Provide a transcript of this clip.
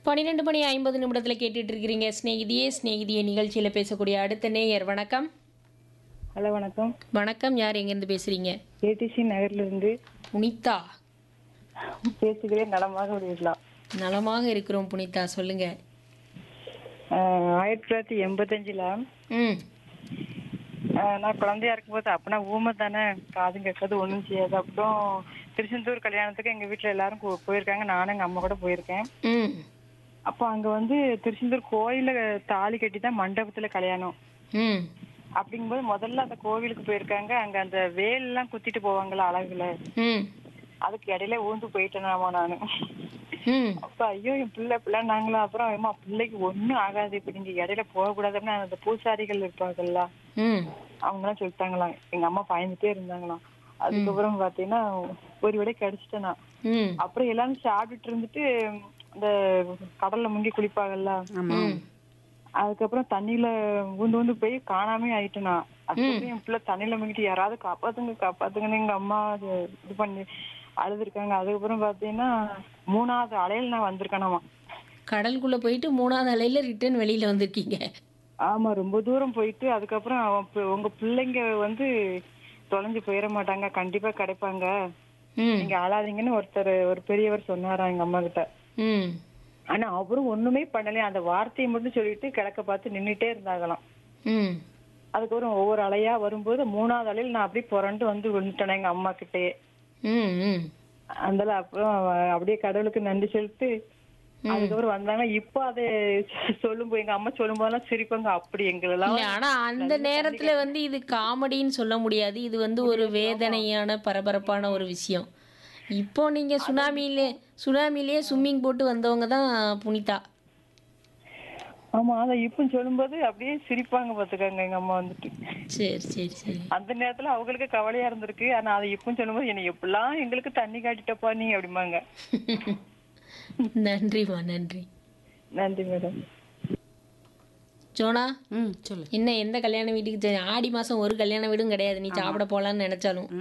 பன்னிரெண்டு மணி ஐம்பது நிமிடத்தில் கேட்டுட்டு இருக்கிறீங்க ஸ்நேகிதியே ஸ்நேகிதியே நிகழ்ச்சியில் பேசக்கூடிய அடுத்த நேயர் வணக்கம் ஹலோ வணக்கம் வணக்கம் யார் எங்கேருந்து பேசுறீங்க ஏடிசி நகர்ல இருந்து புனிதா பேசுகிறேன் நலமாக விடலாம் நலமாக இருக்கிறோம் புனிதா சொல்லுங்க ஆயிரத்தி தொள்ளாயிரத்தி எண்பத்தஞ்சுல ம் ஆஹ், நான் குழந்தையா இருக்கும்போது அப்பனா ஊமை தானே காதும் கேட்காது ஒன்றும் செய்யாது அப்புறம் திருச்செந்தூர் கல்யாணத்துக்கு எங்க வீட்டுல எல்லாரும் போ- போயிருக்காங்க நானும் எங்க அம்மா கூட போயிருக்கேன் ம் அப்போ அங்க வந்து திருச்செந்தூர் கோயில்ல தாலி கட்டி தான் மண்டபத்துல கல்யாணம் ம் அப்படிங்கும்போது முதல்ல அந்த கோவிலுக்கு போயிருக்காங்க அங்க அந்த வேல் எல்லாம் குத்திட்டு போவாங்கல்ல அழகுல ம் அதுக்கு இடையில ஊந்து போயிட்டேனாமா நானு ம் அப்ப ஐயோ என் பிள்ளை பிள்ளை நாங்களா அப்புறம் அம்மா பிள்ளைக்கு ஒண்ணும் ஆகாது இப்ப நீங்க இடையில போகக்கூடாதுன்னு அந்த பூசாரிகள் இருப்பாங்கல்ல ம் அவங்க எல்லாம் சொல்லிட்டாங்களாம் எங்க அம்மா பயந்துட்டே இருந்தாங்களாம் அதுக்கப்புறம் பாத்தீங்கன்னா ஒரு விட கிடைச்சிட்டேனா ம் அப்புறம் எல்லாரும் சாப்பிட்டுட்டு இருந்துட்டு இந்த கடல்ல முங்கி குளிப்பாங்கல்ல ம் அதுக்கப்புறம் தண்ணியில ஊந்து ஊந்து போய் காணாமே ஆயிட்டேனா அதுக்கப்புறம் என் பிள்ளை தண்ணியில முங்கிட்டு யாராவது காப்பாத்துங்க காப்பாத்துங்கன்னு எங்க அம்மா அது இது பண்ணி அழுதுருக்காங்க அதுக்கப்புறம் பாத்தீங்கன்னா மூணாவது அலையில நான் வந்திருக்கேனாமா கடலுக்குள்ள போயிட்டு மூணாவது அலையில ரிட்டர்ன் வெளியில வந்திருக்கீங்க ஆமா ரொம்ப தூரம் போயிட்டு அதுக்கப்புறம் அவன் பி- உங்க பிள்ளைங்க வந்து தொலைஞ்சு போயிட மாட்டாங்க கண்டிப்பா கிடைப்பாங்க ம் நீங்க அழாதீங்கன்னு ஒருத்தர் ஒரு பெரியவர் சொன்னாரா எங்க அம்மா கிட்ட ம் ஆனா அவரும் ஒண்ணுமே பண்ணலையா அந்த வார்த்தையை மட்டும் சொல்லிட்டு கிழக்க பார்த்து நின்னுட்டே இருந்தாங்களாம் ம் அதுக்கப்புறம் ஒவ்வொரு அலையா வரும்போது மூணாவது அலையில நான் அப்படியே புரண்டு வந்து விழுந்துட்டேன் எங்க அம்மா கிட்டே ம் ம் அதனால அப்புறம் அவ- அப்படியே கடவுளுக்கு நன்றி சொல்லிட்டு அதுக்கப்புறம் வந்தாங்க இப்போ அதை சொல்லும்போது எங்க அம்மா சொல்லும் போதெல்லாம் சிரிப்பாங்க அப்படி எங்களெல்லாம் இல்ல ஆனா அந்த நேரத்துல வந்து இது காமெடின்னு சொல்ல முடியாது இது வந்து ஒரு வேதனையான பரபரப்பான ஒரு விஷயம் இப்போ நீங்க சுனாமியிலே சுனாமிலேயே ஸ்விம்மிங் போட்டு வந்தவங்க தான் புனிதா ஆமா அத இப்போ சொல்லும்போது அப்படியே சிரிப்பாங்க பாத்துக்கங்க எங்க அம்மா வந்துட்டு சரி சரி சரி அந்த நேரத்துல அவங்களுக்கு கவலையா இருந்திருக்கு ஆனா அதை இப்போ சொல்லும்போது என்ன எப்படிலாம் எங்களுக்கு தண்ணி காட்டிட்டப்பா நீ அப்படிம்பாங்க நன்றிம்மா நன்றி நன்றி மேடம் ஜோனா ம் சொல்லு என்ன எந்த கல்யாண வீட்டுக்கு சரி, ஆடி மாசம் ஒரு கல்யாண வீடும் கிடையாது நீ சாப்பிட போலான்னு நினைச்சாலும்